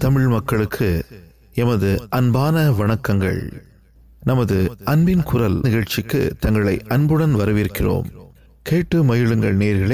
தமிழ் மக்களுக்கு எமது அன்பான வணக்கங்கள் நமது அன்பின் குரல் நிகழ்ச்சிக்கு தங்களை அன்புடன் வரவேற்கிறோம் கேட்டு மகிழுங்கள் நேர்களே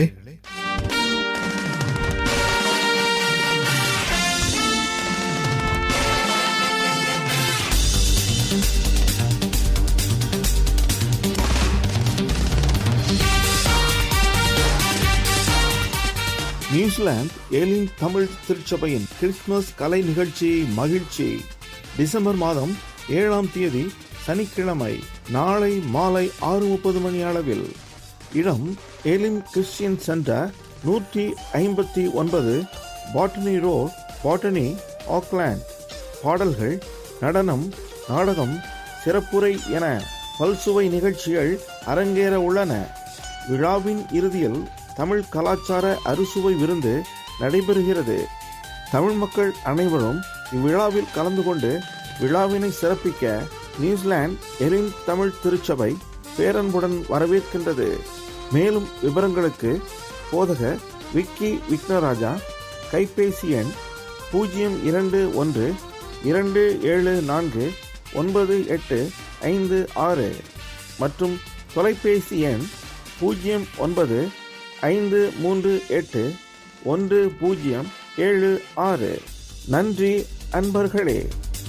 நியூசிலாந்து ஏலின் தமிழ் திருச்சபையின் கிறிஸ்துமஸ் கலை நிகழ்ச்சி மகிழ்ச்சி டிசம்பர் மாதம் ஏழாம் தேதி சனிக்கிழமை நாளை மாலை ஆறு முப்பது மணி அளவில் இடம் ஏலின் கிறிஸ்டியன் சென்டர் நூற்றி ஐம்பத்தி ஒன்பது பாட்டனி ரோட் பாட்டனி ஆக்லாண்ட் பாடல்கள் நடனம் நாடகம் சிறப்புரை என பல்சுவை நிகழ்ச்சிகள் அரங்கேற உள்ளன விழாவின் இறுதியில் தமிழ் கலாச்சார அறுசுவை விருந்து நடைபெறுகிறது தமிழ் மக்கள் அனைவரும் இவ்விழாவில் கலந்து கொண்டு விழாவினை சிறப்பிக்க நியூசிலாந்து எரின் தமிழ் திருச்சபை பேரன்புடன் வரவேற்கின்றது மேலும் விவரங்களுக்கு போதக விக்கி விக்னராஜா கைபேசி எண் பூஜ்ஜியம் இரண்டு ஒன்று இரண்டு ஏழு நான்கு ஒன்பது எட்டு ஐந்து ஆறு மற்றும் தொலைபேசி எண் பூஜ்ஜியம் ஒன்பது ஐந்து மூன்று எட்டு ஒன்று பூஜ்ஜியம் ஏழு ஆறு நன்றி அன்பர்களே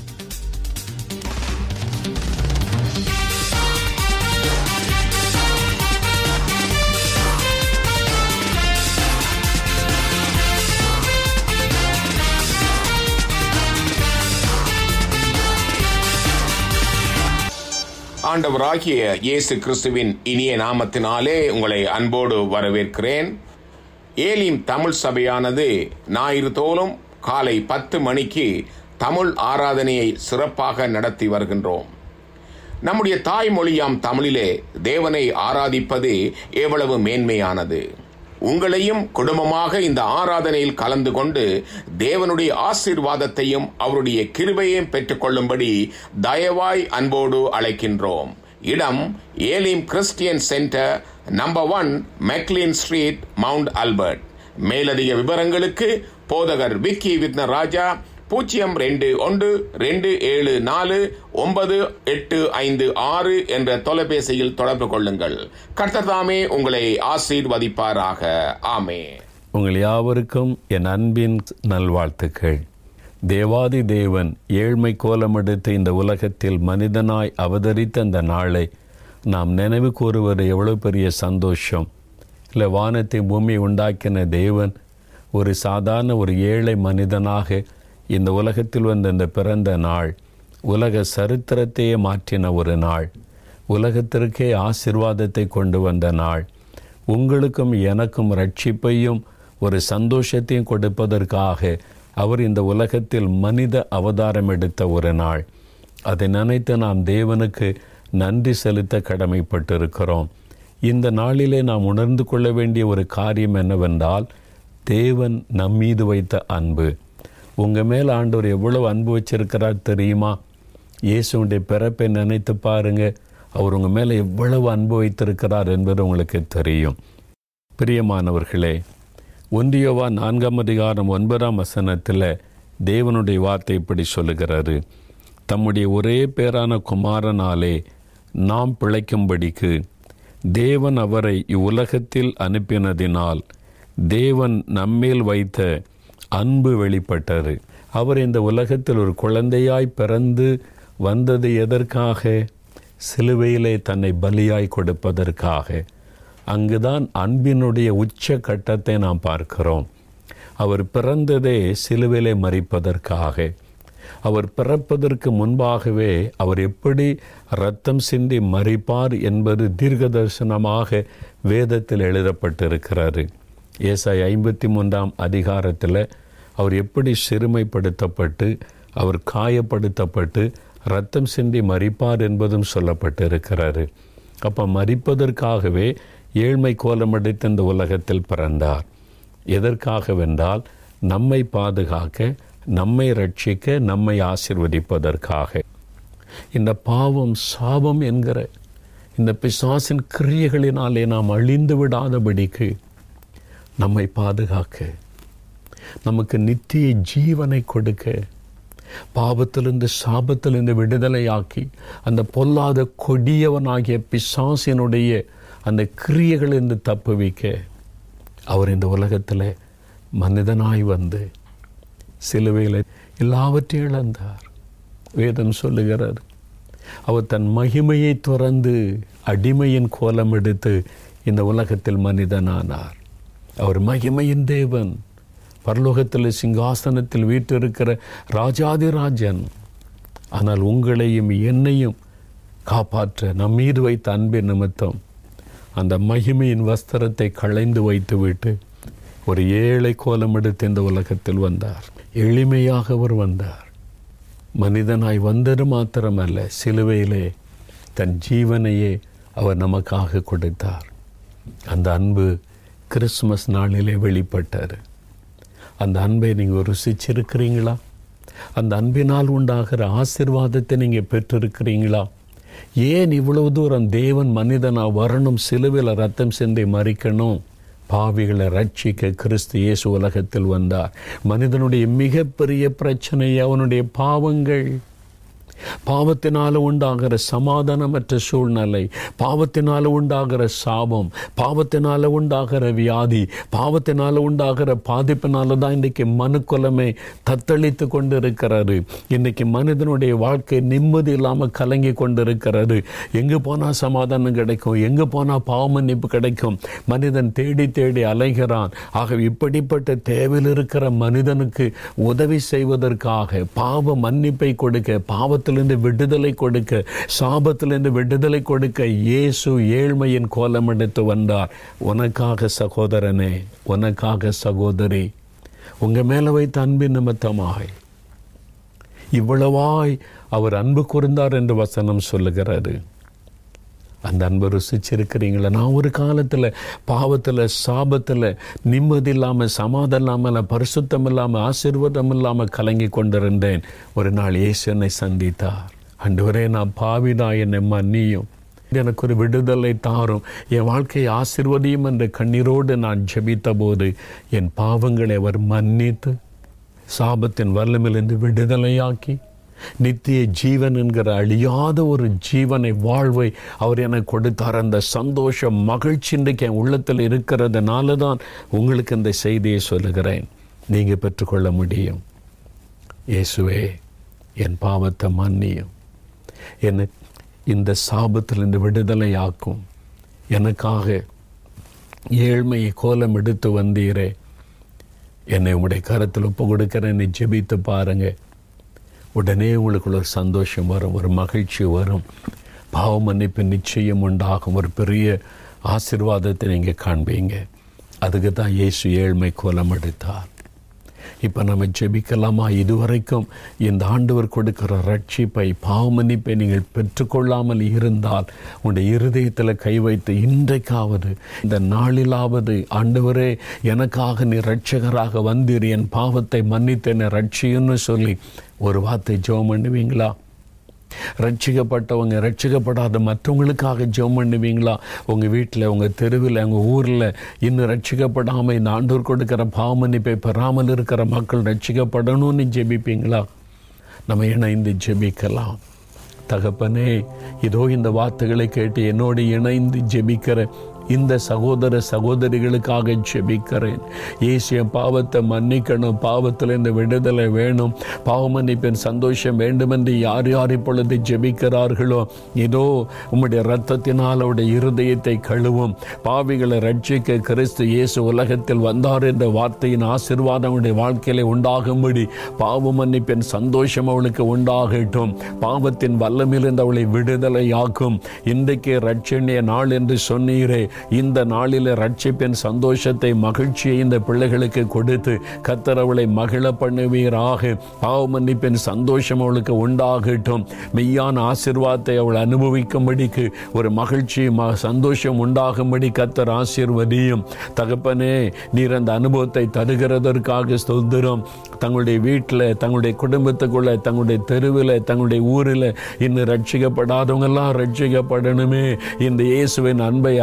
ஆண்டவராகிய இயேசு கிறிஸ்துவின் இனிய நாமத்தினாலே உங்களை அன்போடு வரவேற்கிறேன் ஏலிம் தமிழ் சபையானது ஞாயிறு தோறும் காலை பத்து மணிக்கு தமிழ் ஆராதனையை சிறப்பாக நடத்தி வருகின்றோம் நம்முடைய தாய்மொழியாம் தமிழிலே தேவனை ஆராதிப்பது எவ்வளவு மேன்மையானது உங்களையும் குடும்பமாக இந்த ஆராதனையில் கலந்து கொண்டு தேவனுடைய ஆசீர்வாதத்தையும் அவருடைய கிருபையையும் பெற்றுக்கொள்ளும்படி தயவாய் அன்போடு அழைக்கின்றோம் இடம் Elim Christian centre number one McLean street mount Albert மேலதிக விவரங்களுக்கு போதகர் விக்கி வித்ன ராஜா பூஜ்ஜியம் ரெண்டு ஒன்று ரெண்டு ஏழு நாலு ஒன்பது எட்டு ஐந்து ஆறு என்ற தொலைபேசியில் தொடர்பு கொள்ளுங்கள் கர்த்தர்தாமே உங்களை ஆசீர்வதிப்பாராக ஆமே உங்கள் யாவருக்கும் என் அன்பின் நல்வாழ்த்துக்கள் தேவாதி தேவன் ஏழ்மை கோலமெடுத்து இந்த உலகத்தில் மனிதனாய் அவதரித்த அந்த நாளை நாம் நினைவு கூறுவது எவ்வளவு பெரிய சந்தோஷம் இல்லை வானத்தை பூமி உண்டாக்கின தேவன் ஒரு சாதாரண ஒரு ஏழை மனிதனாக இந்த உலகத்தில் வந்த இந்த பிறந்த நாள் உலக சரித்திரத்தையே மாற்றின ஒரு நாள் உலகத்திற்கே ஆசிர்வாதத்தை கொண்டு வந்த நாள் உங்களுக்கும் எனக்கும் ரட்சிப்பையும் ஒரு சந்தோஷத்தையும் கொடுப்பதற்காக அவர் இந்த உலகத்தில் மனித அவதாரம் எடுத்த ஒரு நாள் அதை நினைத்து நாம் தேவனுக்கு நன்றி செலுத்த கடமைப்பட்டிருக்கிறோம் இந்த நாளிலே நாம் உணர்ந்து கொள்ள வேண்டிய ஒரு காரியம் என்னவென்றால் தேவன் நம்மீது வைத்த அன்பு உங்கள் மேல் ஆண்டவர் எவ்வளவு அன்பு வச்சிருக்கிறார் தெரியுமா இயேசுடைய பிறப்பை நினைத்து பாருங்க அவர் உங்கள் மேலே எவ்வளவு அன்பு வைத்திருக்கிறார் என்பது உங்களுக்கு தெரியும் பிரியமானவர்களே ஒன்றியவா நான்காம் அதிகாரம் ஒன்பதாம் வசனத்தில் தேவனுடைய வார்த்தை இப்படி சொல்லுகிறாரு தம்முடைய ஒரே பேரான குமாரனாலே நாம் பிழைக்கும்படிக்கு தேவன் அவரை இவ்வுலகத்தில் அனுப்பினதினால் தேவன் நம்மேல் வைத்த அன்பு வெளிப்பட்டது அவர் இந்த உலகத்தில் ஒரு குழந்தையாய் பிறந்து வந்தது எதற்காக சிலுவையிலே தன்னை பலியாய் கொடுப்பதற்காக அங்குதான் அன்பினுடைய உச்ச கட்டத்தை நாம் பார்க்கிறோம் அவர் பிறந்ததே சிலுவையிலே மறிப்பதற்காக அவர் பிறப்பதற்கு முன்பாகவே அவர் எப்படி ரத்தம் சிந்தி மறிப்பார் என்பது தீர்க்க தரிசனமாக வேதத்தில் எழுதப்பட்டிருக்கிறாரு ஏசாய் ஐம்பத்தி மூன்றாம் அதிகாரத்தில் அவர் எப்படி சிறுமைப்படுத்தப்பட்டு அவர் காயப்படுத்தப்பட்டு ரத்தம் சிந்தி மறிப்பார் என்பதும் சொல்லப்பட்டிருக்கிறாரு அப்போ மறிப்பதற்காகவே ஏழ்மை கோலமடித்த இந்த உலகத்தில் பிறந்தார் எதற்காகவென்றால் நம்மை பாதுகாக்க நம்மை ரட்சிக்க நம்மை ஆசிர்வதிப்பதற்காக இந்த பாவம் சாபம் என்கிற இந்த பிசாசின் கிரியைகளினாலே நாம் அழிந்து விடாதபடிக்கு நம்மை பாதுகாக்க நமக்கு நித்திய ஜீவனை கொடுக்க பாவத்திலிருந்து சாபத்திலிருந்து விடுதலையாக்கி அந்த பொல்லாத கொடியவனாகிய பிசாசினுடைய அந்த கிரியைகளிலிருந்து தப்புவிக்க அவர் இந்த உலகத்தில் மனிதனாய் வந்து சிலுவையில் எல்லாவற்றையும் இழந்தார் வேதம் சொல்லுகிறார் அவர் தன் மகிமையை துறந்து அடிமையின் கோலம் எடுத்து இந்த உலகத்தில் மனிதனானார் அவர் மகிமையின் தேவன் பரலோகத்தில் சிங்காசனத்தில் வீற்றிருக்கிற ராஜாதிராஜன் ஆனால் உங்களையும் என்னையும் காப்பாற்ற நம் மீது வைத்த அன்பின் நிமித்தம் அந்த மகிமையின் வஸ்திரத்தை களைந்து வைத்துவிட்டு ஒரு ஏழை கோலம் எடுத்து இந்த உலகத்தில் வந்தார் எளிமையாக அவர் வந்தார் மனிதனாய் வந்தது மாத்திரமல்ல சிலுவையிலே தன் ஜீவனையே அவர் நமக்காக கொடுத்தார் அந்த அன்பு கிறிஸ்மஸ் நாளிலே வெளிப்பட்டார் அந்த அன்பை நீங்கள் ருசிச்சிருக்கிறீங்களா அந்த அன்பினால் உண்டாகிற ஆசிர்வாதத்தை நீங்கள் பெற்றிருக்கிறீங்களா ஏன் இவ்வளவு தூரம் தேவன் மனிதனா வரணும் சிலுவையில் ரத்தம் சிந்தை மறிக்கணும் பாவிகளை ரட்சிக்க கிறிஸ்து இயேசு உலகத்தில் வந்தார் மனிதனுடைய மிகப்பெரிய பிரச்சனை அவனுடைய பாவங்கள் பாவத்தினால உண்டாகிற சமாதானமற்ற சூழ்நிலை பாவத்தினால உண்டாகிற சாபம் பாவத்தினால உண்டாகிற வியாதி பாவத்தினால உண்டாகிற பாதிப்பினால தான் இன்றைக்கு மனுக்குலமே தத்தளித்து கொண்டு இருக்கிறாரு இன்னைக்கு மனிதனுடைய வாழ்க்கை நிம்மதி இல்லாமல் கலங்கி கொண்டு இருக்கிறது எங்கே போனால் சமாதானம் கிடைக்கும் எங்கே போனால் பாவ மன்னிப்பு கிடைக்கும் மனிதன் தேடி தேடி அலைகிறான் ஆக இப்படிப்பட்ட தேவையில் இருக்கிற மனிதனுக்கு உதவி செய்வதற்காக பாவ மன்னிப்பை கொடுக்க பாவத்தை சாபத்திலிருந்து விடுதலை கொடுக்க சாபத்திலிருந்து விடுதலை கொடுக்க இயேசு ஏழ்மையின் கோலம் எடுத்து வந்தார் உனக்காக சகோதரனே உனக்காக சகோதரி உங்க மேல வைத்த அன்பின் நிமித்தமாக இவ்வளவாய் அவர் அன்பு கூர்ந்தார் என்று வசனம் சொல்லுகிறாரு அந்த அன்பை ருசிச்சிருக்கிறீங்களா நான் ஒரு காலத்தில் பாவத்தில் சாபத்தில் நிம்மதி இல்லாமல் சமாதம் இல்லாமல் பரிசுத்தம் இல்லாமல் ஆசீர்வாதம் இல்லாமல் கலங்கி கொண்டிருந்தேன் ஒரு நாள் இயேசு என்னை சந்தித்தார் அன்றுவரே நான் பாவிதான் என்னை மன்னியும் எனக்கு ஒரு விடுதலை தாரும் என் வாழ்க்கையை ஆசிர்வதியும் என்ற கண்ணீரோடு நான் ஜெபித்த போது என் பாவங்களை அவர் மன்னித்து சாபத்தின் வல்லமிலிருந்து விடுதலையாக்கி நித்திய ஜீவன் என்கிற அழியாத ஒரு ஜீவனை வாழ்வை அவர் எனக்கு கொடுத்தார் அந்த சந்தோஷம் மகிழ்ச்சி இன்றைக்கு என் உள்ளத்தில் இருக்கிறதுனால தான் உங்களுக்கு இந்த செய்தியை சொல்லுகிறேன் நீங்கள் பெற்றுக்கொள்ள முடியும் இயேசுவே என் பாவத்தை மன்னியும் என்னை இந்த சாபத்திலிருந்து விடுதலை ஆக்கும் எனக்காக ஏழ்மையை கோலம் எடுத்து வந்தீரே என்னை உங்களுடைய கருத்தில் ஒப்பு கொடுக்கிறேன் என்னை ஜெபித்து பாருங்கள் உடனே உங்களுக்குள்ள ஒரு சந்தோஷம் வரும் ஒரு மகிழ்ச்சி வரும் பாவ மன்னிப்பு நிச்சயம் உண்டாகும் ஒரு பெரிய ஆசிர்வாதத்தை நீங்கள் காண்பீங்க அதுக்கு தான் இயேசு ஏழ்மை கோலம் எடுத்தார் இப்போ நம்ம ஜெபிக்கலாமா இதுவரைக்கும் இந்த ஆண்டவர் கொடுக்கிற ரட்சிப்பை பாவ மன்னிப்பை நீங்கள் பெற்றுக்கொள்ளாமல் இருந்தால் உங்களுடைய இருதயத்தில் கை வைத்து இன்றைக்காவது இந்த நாளிலாவது ஆண்டவரே எனக்காக நீ ரட்சகராக வந்தீர் என் பாவத்தை மன்னித்து என்னை ரட்சியுன்னு சொல்லி ஒரு வார்த்தை ஜெபம் பண்ணுவீங்களா ரட்சிக்கப்பட்டவங்க ரட்சிக்கப்படாத மற்றவங்களுக்காக ஜெபம் பண்ணுவீங்களா உங்கள் வீட்டில் உங்கள் தெருவில் உங்கள் ஊரில் இன்னும் ரட்சிக்கப்படாமல் இந்த ஆண்டோர் கொடுக்குற பாவமன்னிப்பை பெறாமல் இருக்கிற மக்கள் ரட்சிக்கப்படணும்னு ஜெபிப்பீங்களா நம்ம இணைந்து ஜெபிக்கலாம் தகப்பனே இதோ இந்த வார்த்தைகளை கேட்டு என்னோடு இணைந்து ஜெபிக்கிற இந்த சகோதர சகோதரிகளுக்காக ஜெபிக்கிறேன் ஏசிய பாவத்தை மன்னிக்கணும் பாவத்தில் இந்த விடுதலை வேணும் பாவ மன்னிப்பின் சந்தோஷம் வேண்டுமென்று யார் யார் இப்பொழுது ஜெபிக்கிறார்களோ இதோ உம்முடைய ரத்தத்தினால் அவருடைய இருதயத்தை கழுவும் பாவிகளை ரட்சிக்க கிறிஸ்து இயேசு உலகத்தில் வந்தார் என்ற வார்த்தையின் ஆசிர்வாதம் அவருடைய வாழ்க்கையில உண்டாகும்படி பாவ மன்னிப்பின் சந்தோஷம் அவளுக்கு உண்டாகட்டும் பாவத்தின் வல்லமிலிருந்து அவளை விடுதலையாக்கும் இன்றைக்கு ரட்சணிய நாள் என்று சொன்னீரே இந்த நாளில் ரட்சிப்பின் சந்தோஷத்தை மகிழ்ச்சியை இந்த பிள்ளைகளுக்கு கொடுத்து கத்தர் அவளை மகிழ பண்ணுவீராக பாவ மன்னிப்பின் சந்தோஷம் அவளுக்கு உண்டாகட்டும் மெய்யான ஆசிர்வாதத்தை அவள் அனுபவிக்கும்படிக்கு ஒரு மகிழ்ச்சி ம சந்தோஷம் உண்டாகும்படி கத்தர் ஆசீர்வதியும் தகப்பனே நீர் அந்த அனுபவத்தை தருகிறதற்காக ஸ்தோத்திரம் தங்களுடைய வீட்டில் தங்களுடைய குடும்பத்துக்குள்ள தங்களுடைய தெருவில் தங்களுடைய ஊரில் இன்னும் ரட்சிக்கப்படாதவங்க எல்லாம் ரட்சிக்கப்படணுமே இந்த இயேசுவின் அன்பை அறியணும்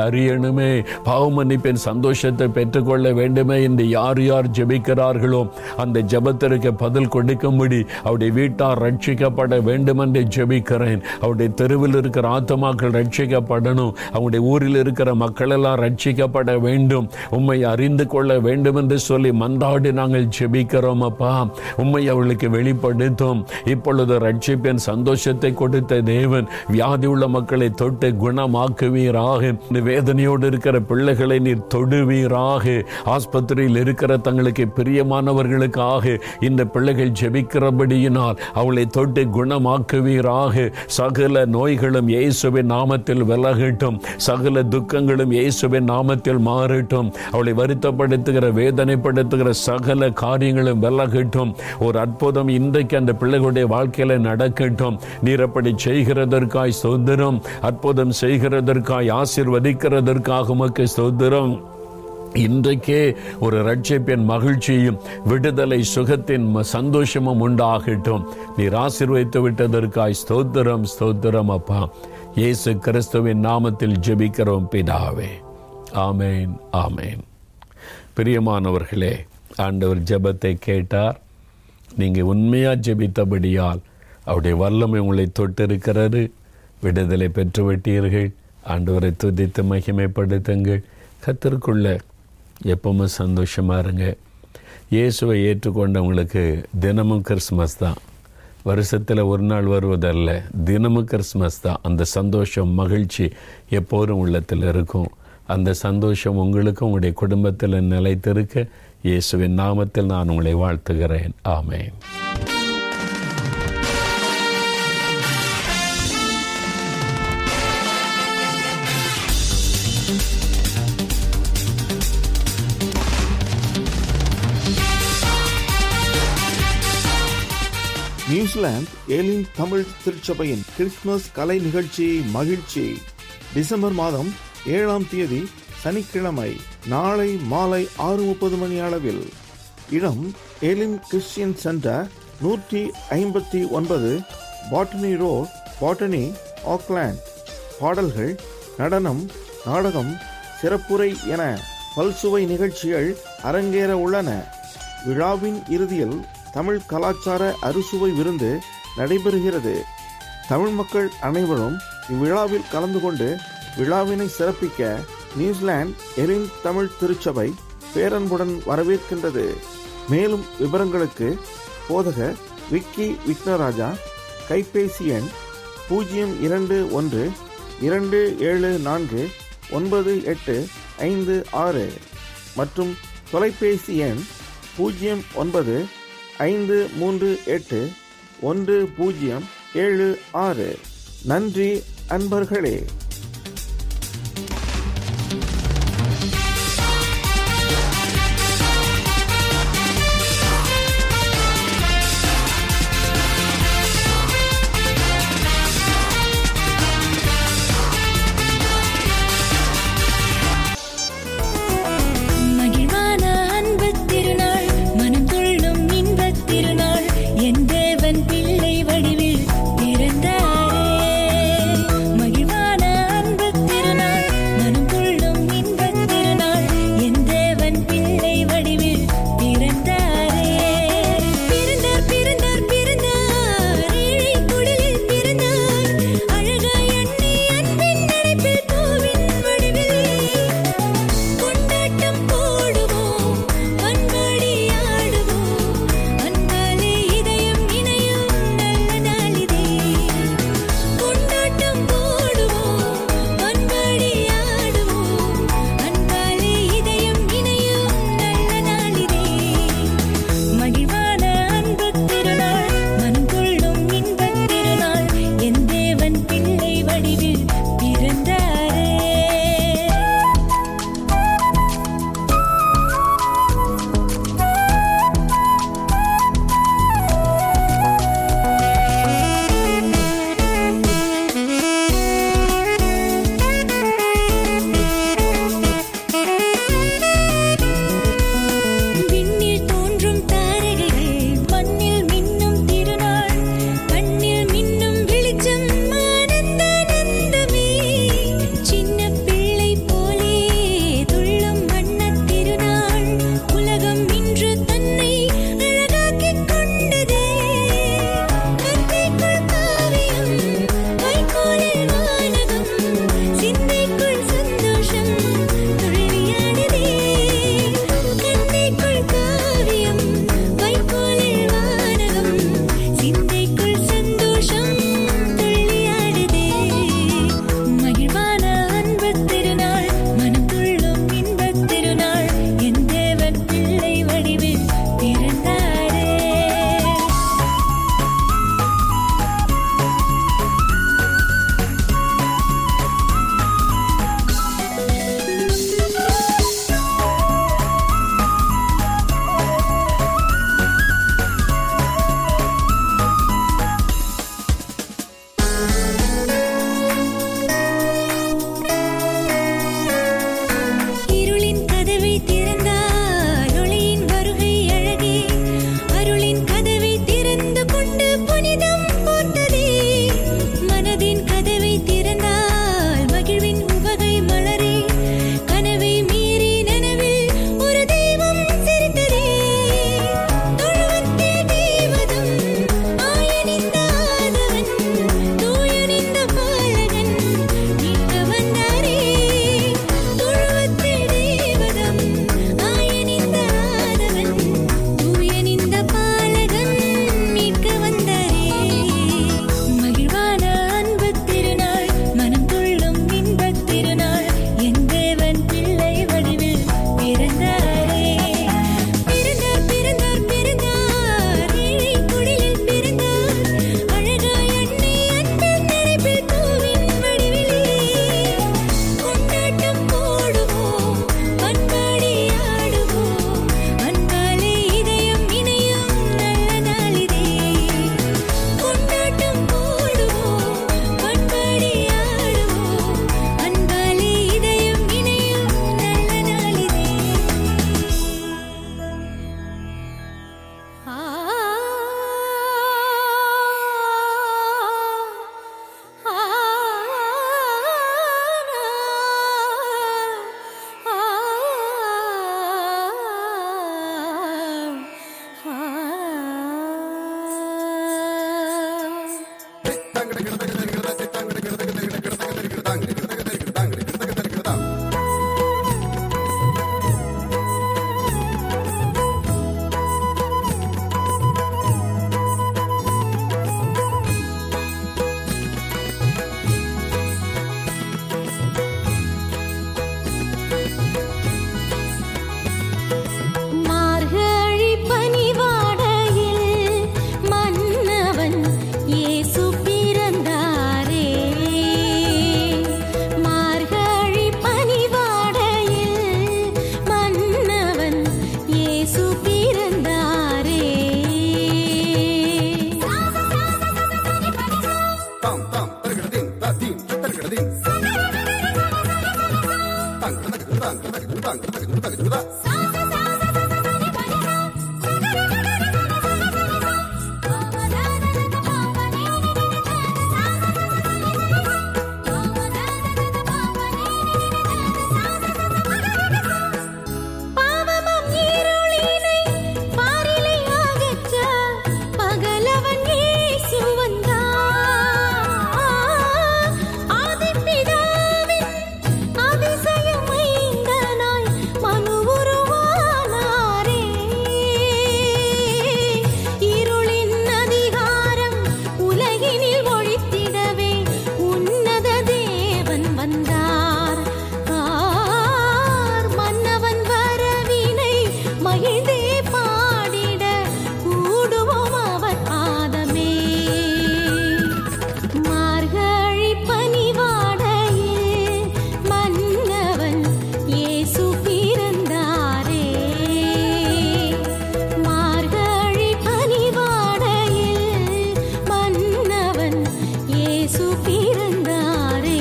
வேணுமே பாவ மன்னிப்பின் சந்தோஷத்தை பெற்றுக்கொள்ள வேண்டுமே என்று யார் யார் ஜெபிக்கிறார்களோ அந்த ஜெபத்திற்கு பதில் கொடுக்கும்படி அவருடைய வீட்டார் ரட்சிக்கப்பட வேண்டும் என்று ஜெபிக்கிறேன் அவருடைய தெருவில் இருக்கிற ஆத்மாக்கள் ரட்சிக்கப்படணும் அவருடைய ஊரில் இருக்கிற மக்கள் எல்லாம் ரட்சிக்கப்பட வேண்டும் உம்மை அறிந்து கொள்ள வேண்டும் என்று சொல்லி மன்றாடி நாங்கள் ஜெபிக்கிறோம் அப்பா உம்மை அவர்களுக்கு வெளிப்படுத்தும் இப்பொழுது ரட்சிப்பின் சந்தோஷத்தை கொடுத்த தேவன் வியாதி உள்ள மக்களை தொட்டு குணமாக்குவீராக இந்த வேதனையோடு இருக்கிற பிள்ளைகளை நீர் தொடுவீராக ஆஸ்பத்திரியில் இருக்கிற தங்களுக்கு பிரியமானவர்களுக்காக இந்த பிள்ளைகள் ஜெபிக்கிறபடியினால் அவளை தொட்டு குணமாக்குவீராக சகல நோய்களும் இயேசுவின் நாமத்தில் விலகட்டும் சகல துக்கங்களும் இயேசுவின் நாமத்தில் மாறட்டும் அவளை வருத்தப்படுத்துகிற வேதனைப்படுத்துகிற சகல காரியங்களும் விலகட்டும் ஒரு அற்புதம் இன்றைக்கு அந்த பிள்ளைகளுடைய வாழ்க்கையில நடக்கட்டும் நீர் அப்படி செய்கிறதற்காய் சோதரம் அற்புதம் செய்கிறதற்காய் ஆசிர்வதிக்கிறதற்காக உமக்கு சோதரம் இன்றைக்கே ஒரு ரட்சிப்பின் மகிழ்ச்சியும் விடுதலை சுகத்தின் ம- சந்தோஷமும் உண்டாகட்டும் நீர் ஆசீர்வதித்து விட்டதற்காய் ஸ்தோத்திரம் ஸ்தோத்திரம் அப்பா இயேசு கிறிஸ்துவின் நாமத்தில் ஜெபிக்கிறோம் பிதாவே ஆமேன் ஆமேன் பிரியமானவர்களே ஆண்டவர் ஜெபத்தை கேட்டார் நீங்க உண்மையா ஜெபித்தபடியால் அவருடைய வல்லமை உங்களை தொட்டிருக்கிறது விடுதலை பெற்று விட்டீர்கள் ஆண்டவரை துதித்து மகிமைப்படுத்துங்கள் கத்திற்குள்ள எப்பவுமே சந்தோஷமா இருங்க இயேசுவை ஏற்றுக்கொண்டவங்களுக்கு தினமும் கிறிஸ்மஸ் தான் வருஷத்தில் ஒரு நாள் வருவதல்ல தினமும் கிறிஸ்மஸ் தான் அந்த சந்தோஷம் மகிழ்ச்சி எப்போதும் உள்ளத்தில் இருக்கும் அந்த சந்தோஷம் உங்களுக்கும் உங்களுடைய குடும்பத்தில் நிலைத்திருக்க இயேசுவின் நாமத்தில் நான் உங்களை வாழ்த்துகிறேன் ஆமென் நியூசிலாந்து ஏலின் தமிழ் திருச்சபையின் கிறிஸ்துமஸ் கலை நிகழ்ச்சி மகிழ்ச்சி டிசம்பர் மாதம் ஏழாம் தேதி சனிக்கிழமை நாளை மாலை ஆறு முப்பது மணி அளவில் இடம் ஏலின் கிறிஸ்டியன் சென்டர் நூற்றி ஐம்பத்தி ஒன்பது பாட்டனி ரோட் பாட்டனி ஆக்லாண்ட் பாடல்கள் நடனம் நாடகம் சிறப்புரை என பல்சுவை நிகழ்ச்சிகள் அரங்கேற உள்ளன விழாவின் இறுதியில் தமிழ் கலாச்சார அறுசுவை விருந்து நடைபெறுகிறது தமிழ் மக்கள் அனைவரும் இவ்விழாவில் கலந்து கொண்டு விழாவினை சிறப்பிக்க நியூசிலாந்து எரின் தமிழ் திருச்சபை பேரன்புடன் வரவேற்கின்றது மேலும் விவரங்களுக்கு போதகர் விக்கி விக்னராஜா கைபேசி எண் பூஜ்ஜியம் இரண்டு ஒன்று இரண்டு ஏழு நான்கு ஒன்பது எட்டு ஐந்து ஆறு மற்றும் தொலைபேசி எண் பூஜ்ஜியம் ஒன்பது ஐந்து மூன்று எட்டு ஒன்று பூஜ்ஜியம் ஏழு ஆறு நன்றி அன்பர்களே மகிழ்வான அன்புத் திருநாள் மனம் துள்ளும் இன்பத் திருநாள் என் தேவன் பிள்ளை வடிவில் பிறந்தாரே மகிழ்வான பாவமும் இருளினை பாரிலை அகற்ற பகலவன் இயேசு வந்தார். ஆதிப்பிதாவின் அதிசயம் மைந்தனாய் மனு உருவானாரே. இருளின் அதிகாரம் உலகினில் ஒழித்திடவே உன்னத தேவன் வந்தார் ஆர் மன்னவன் வரவினை மகிழ்ந்தே பாடிட கூடுவோம் அவர் பாதமே மார்கழி பனிவாடையில் மன்னவன் இயேசு பிறந்தாரே மார்கழி பனிவாடையில் மன்னவன் இயேசு பிறந்தாரே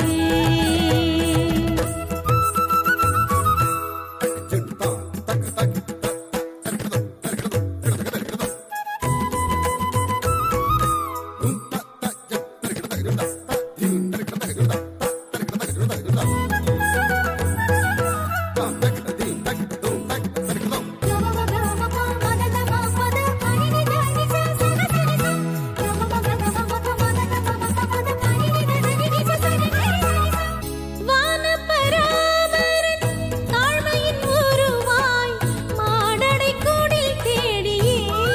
வானப்பராமரன் தாழ்மையின் உருவாய் மாடடை கூடில் தேடியே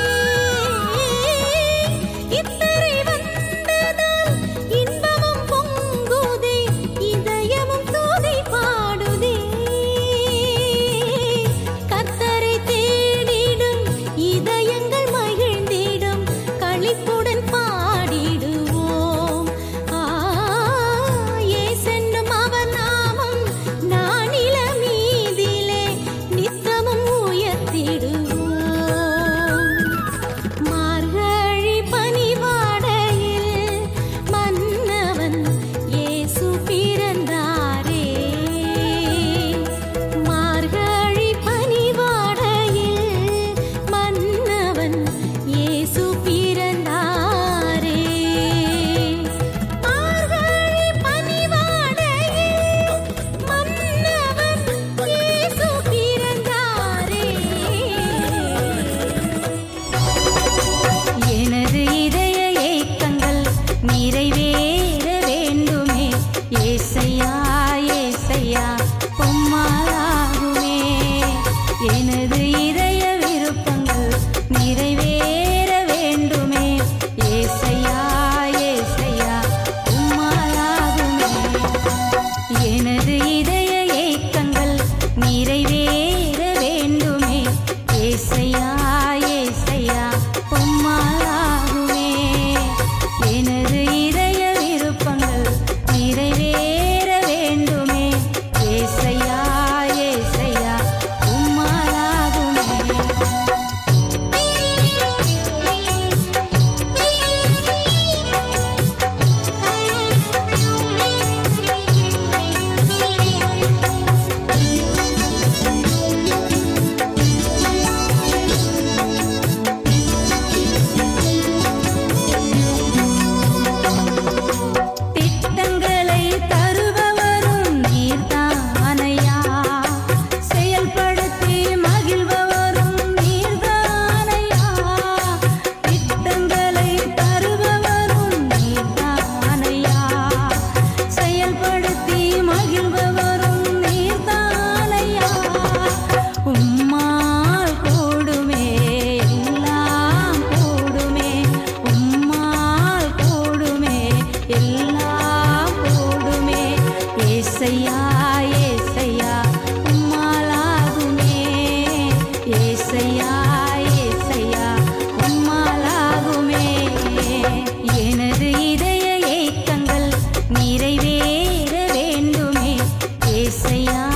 இத்தரை வந்ததால் இன்பமும் பொங்குதே இதயமும் தூதை பாடுதே கர்த்தரை தேடிடும் இதயங்கள் மகிழ்ந்திடும் களிப்புடன் பாடிடுவோம் ஆ இயேசென்னும் அவர் நாமம் நானில மீதிலே நித்தமும் உயர்த்திடுவோம் மார்கழி பனிவாடையில் மன்னவன் இயேசு பிறந்தாரே மார்கழி பனிவாடையில் மன்னவன் இயேசு பிறந்தாரே மார்கழி பனிவாடையில் மன்னவன் இயேசு பிறந்தாரே எனது இதய ஏக்கங்கள் நிறைவேற வேண்டுமே ஏசையா ஏசையா பொம்மாலாகுமே எனது இதய விருப்பங்கள் நிறைவேற வேண்டுமே ஏசையா ஏசையா பொம்மாலாகுமே எனது இதய ஏக்கங்கள் நிறைவேற வேண்டுமே ஏசையா ஏசையா பொம்மாலாகுமே எனது இதய விருப்பங்கள் நிறைவேற வேண்டுமே ஏசையா ஏசையா பொம்மாலாகுமே திட்டங்களை தருபவரும் நீர்தானையா செயல்படுத்தி மகிழ்பவரும் நீர்தானையா திட்டங்களை தருபவரும் நீர்தானையா செயல்படுத்தி மகிழ்பவரும் நீர்தானையா உம்மால் கூடுமே எல்லாம் கூடுமே உம்மால் கூடுமே எல்லாம் கூடுமே ஏசையா ஏசையா உம்மாலாகுமே ஏசையா ஏசையா உம்மாலாகுமே எனது இதய ஏக்கங்கள் நிறைவேற வேண்டுமே ஏசையா